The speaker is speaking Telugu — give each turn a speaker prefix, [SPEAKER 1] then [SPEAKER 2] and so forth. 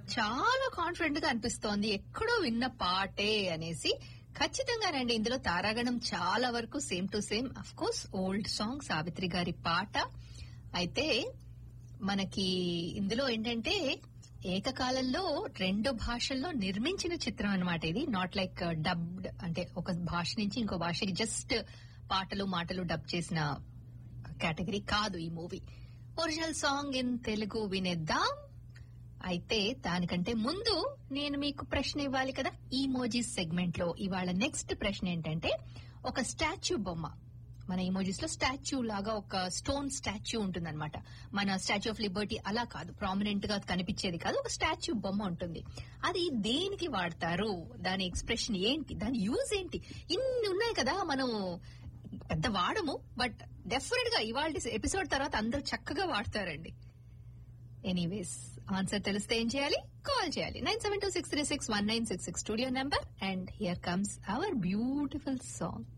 [SPEAKER 1] చాలా కాన్ఫిడెంట్ గా అనిపిస్తోంది ఎక్కడో విన్న పాటే అనేసి ఖచ్చితంగానండి ఇందులో తారాగణం చాలా వరకు same to same of course old song Savitri గారి పాట అయితే మనకి ఇందులో ఏంటంటే ఏకకాలంలో రెండు భాషల్లో నిర్మించిన చిత్రం అన్నమాట ఇది నాట్ లైక్ డబ్డ్ అంటే ఒక భాష నుంచి ఇంకో భాషకి జస్ట్ పాటలు మాటలు డబ్ చేసిన కేటగిరీ కాదు ఈ movie original song in Telugu వినేద్దాం అయితే దానికంటే ముందు నేను మీకు ప్రశ్న ఇవ్వాలి కదా ఈ మోజీస్ సెగ్మెంట్ లో ఇవాళ నెక్స్ట్ ప్రశ్న ఏంటంటే ఒక స్టాచ్యూ బొమ్మ మన ఇమోజీస్ లో స్టాచ్యూ లాగా ఒక స్టోన్ స్టాచ్యూ ఉంటుందన్నమాట మన స్టాచ్యూ ఆఫ్ లిబర్టీ అలా కాదు ప్రామినెంట్ గా కనిపించేది కాదు ఒక స్టాచ్యూ బొమ్మ ఉంటుంది అది దేనికి వాడతారు దాని ఎక్స్ప్రెషన్ ఏంటి దాని యూజ్ ఏంటి ఇన్ని ఉన్నాయి కదా మనం పెద్ద వాడము బట్ డెఫినెట్ గా ఇవాళ ఎపిసోడ్ తర్వాత అందరూ చక్కగా వాడతారండి ఎనీవేస్ ఆన్సర్ తెలిస్తే ఏం చేయాలి కాల్ చేయాలి nine seven two six three six one nine six six studio number and here comes our beautiful song